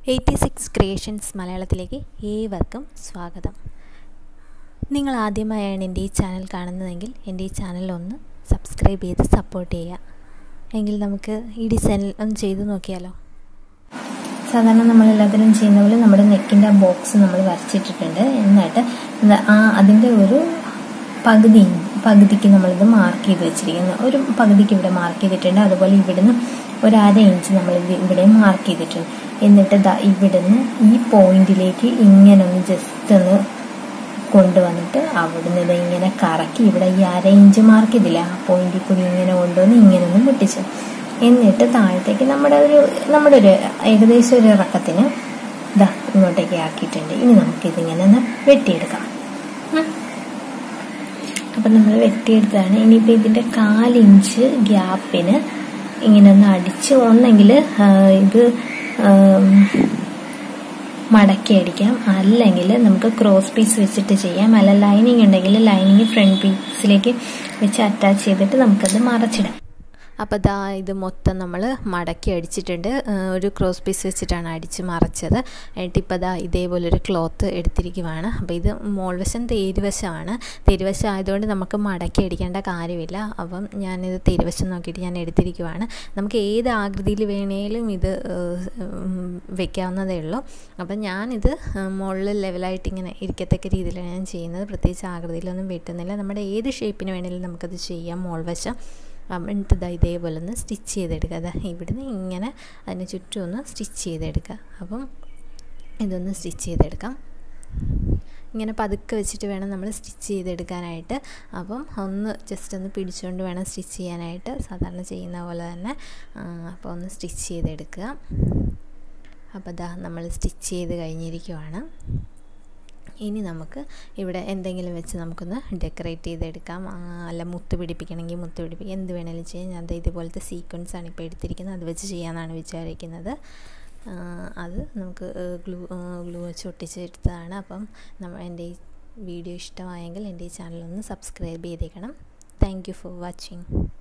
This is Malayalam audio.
എയ്റ്റി സിക്സ് ക്രിയേഷൻസ് മലയാളത്തിലേക്ക് ഏവർക്കും സ്വാഗതം നിങ്ങൾ ആദ്യമായാണ് എൻ്റെ ഈ ചാനൽ കാണുന്നതെങ്കിൽ എൻ്റെ ഈ ചാനൽ ഒന്ന് സബ്സ്ക്രൈബ് ചെയ്ത് സപ്പോർട്ട് ചെയ്യുക എങ്കിൽ നമുക്ക് ഈ ഡിസൈനിൽ ഒന്ന് ചെയ്തു നോക്കിയാലോ സാധാരണ നമ്മൾ എല്ലാത്തിനും ചെയ്യുന്ന പോലെ നമ്മുടെ നെക്കിൻ്റെ ബോക്സ് നമ്മൾ വരച്ചിട്ടിട്ടുണ്ട് എന്നിട്ട് ആ അതിൻ്റെ ഒരു പകുതി പകുതിക്ക് നമ്മളിത് മാർക്ക് ചെയ്ത് വെച്ചിരിക്കുന്നു ഒരു പകുതിക്ക് ഇവിടെ മാർക്ക് ചെയ്തിട്ടുണ്ട് അതുപോലെ ഇവിടുന്ന് ഒരു അര ഇഞ്ച് നമ്മൾ ഇവിടെ മാർക്ക് ചെയ്തിട്ടുണ്ട് എന്നിട്ട് ദാ ഇവിടുന്ന് ഈ പോയിന്റിലേക്ക് ഇങ്ങനെ ഒന്ന് ജസ്റ്റ് ഒന്ന് കൊണ്ടുവന്നിട്ട് അവിടുന്ന് ഇത് ഇങ്ങനെ കറക്കി ഇവിടെ ഈ അര ഇഞ്ച് മാർക്ക് ചെയ്തില്ല ആ പോയിന്റിൽ കൂടി ഇങ്ങനെ കൊണ്ടുവന്ന് ഇങ്ങനെ ഒന്ന് മുട്ടിച്ചു എന്നിട്ട് താഴത്തേക്ക് നമ്മുടെ ഒരു നമ്മുടെ ഒരു ഏകദേശം ഒരു ഇറക്കത്തിന് ഇതാ ഇങ്ങോട്ടേക്ക് ആക്കിയിട്ടുണ്ട് ഇനി നമുക്കിതിങ്ങനെ ഒന്ന് വെട്ടിയെടുക്കാം അപ്പം നമ്മൾ വെട്ടിയെടുത്താണ് ഇനിയിപ്പോൾ ഇതിൻ്റെ കാലിഞ്ച് ഗ്യാപ്പിന് ഇങ്ങനെ ഒന്ന് അടിച്ച് ഒന്നെങ്കിൽ ഇത് മടക്കി അടിക്കാം അല്ലെങ്കിൽ നമുക്ക് ക്രോസ് പീസ് വെച്ചിട്ട് ചെയ്യാം അല്ല ലൈനിങ് ഉണ്ടെങ്കിൽ ലൈനിങ് ഫ്രണ്ട് പീസിലേക്ക് വെച്ച് അറ്റാച്ച് ചെയ്തിട്ട് നമുക്കത് മറച്ചിടാം അപ്പോൾ ദാ ഇത് മൊത്തം നമ്മൾ മടക്കി അടിച്ചിട്ടുണ്ട് ഒരു ക്രോസ് പീസ് വെച്ചിട്ടാണ് അടിച്ച് മറച്ചത് എന്നിട്ട് ഇപ്പോൾ ദാ ഇതേപോലൊരു ക്ലോത്ത് എടുത്തിരിക്കുവാണ് അപ്പോൾ ഇത് മോൾവശം തേരുവശമാണ് തേരുവശം ആയതുകൊണ്ട് നമുക്ക് മടക്കി അടിക്കേണ്ട കാര്യമില്ല അപ്പം ഞാനിത് തേരുവശം നോക്കിയിട്ട് ഞാൻ എടുത്തിരിക്കുവാണ് നമുക്ക് ഏത് ആകൃതിയിൽ വേണേലും ഇത് വെക്കാവുന്നതേ ഉള്ളൂ അപ്പം ഞാനിത് മുകളിൽ ലെവലായിട്ട് ഇങ്ങനെ ഇരിക്കത്തക്ക രീതിയിലാണ് ഞാൻ ചെയ്യുന്നത് പ്രത്യേകിച്ച് ആകൃതിയിലൊന്നും വെട്ടുന്നില്ല നമ്മുടെ ഏത് ഷേപ്പിന് വേണമെങ്കിലും നമുക്കത് ചെയ്യാം മോൾവശം എന്നിട്ട് ഇതാ ഇതേപോലെ ഒന്ന് സ്റ്റിച്ച് ചെയ്തെടുക്കുക അതാ ഇവിടുന്ന് ഇങ്ങനെ അതിന് ചുറ്റും ഒന്ന് സ്റ്റിച്ച് ചെയ്തെടുക്കുക അപ്പം ഇതൊന്ന് സ്റ്റിച്ച് ചെയ്തെടുക്കാം ഇങ്ങനെ പതുക്കെ വെച്ചിട്ട് വേണം നമ്മൾ സ്റ്റിച്ച് ചെയ്തെടുക്കാനായിട്ട് അപ്പം ഒന്ന് ജസ്റ്റ് ഒന്ന് പിടിച്ചുകൊണ്ട് വേണം സ്റ്റിച്ച് ചെയ്യാനായിട്ട് സാധാരണ ചെയ്യുന്ന പോലെ തന്നെ അപ്പോൾ ഒന്ന് സ്റ്റിച്ച് ചെയ്തെടുക്കുക അപ്പോൾ ഇതാ നമ്മൾ സ്റ്റിച്ച് ചെയ്ത് കഴിഞ്ഞിരിക്കുവാണ് ഇനി നമുക്ക് ഇവിടെ എന്തെങ്കിലും വെച്ച് നമുക്കൊന്ന് ഡെക്കറേറ്റ് ചെയ്തെടുക്കാം അല്ല മുത്ത് പിടിപ്പിക്കണമെങ്കിൽ മുത്ത് പിടിപ്പിക്കുക എന്ത് വേണമെങ്കിലും ചെയ്യാം ഞാൻ ഇതുപോലത്തെ സീക്വൻസ് ആണ് ഇപ്പോൾ എടുത്തിരിക്കുന്നത് അത് വെച്ച് ചെയ്യാമെന്നാണ് വിചാരിക്കുന്നത് അത് നമുക്ക് ഗ്ലൂ ഗ്ലൂ വെച്ച് ഒട്ടിച്ചെടുത്തതാണ് അപ്പം നമ്മൾ എൻ്റെ ഈ വീഡിയോ ഇഷ്ടമായെങ്കിൽ എൻ്റെ ഈ ചാനലൊന്ന് സബ്സ്ക്രൈബ് ചെയ്തേക്കണം താങ്ക് യു ഫോർ വാച്ചിങ്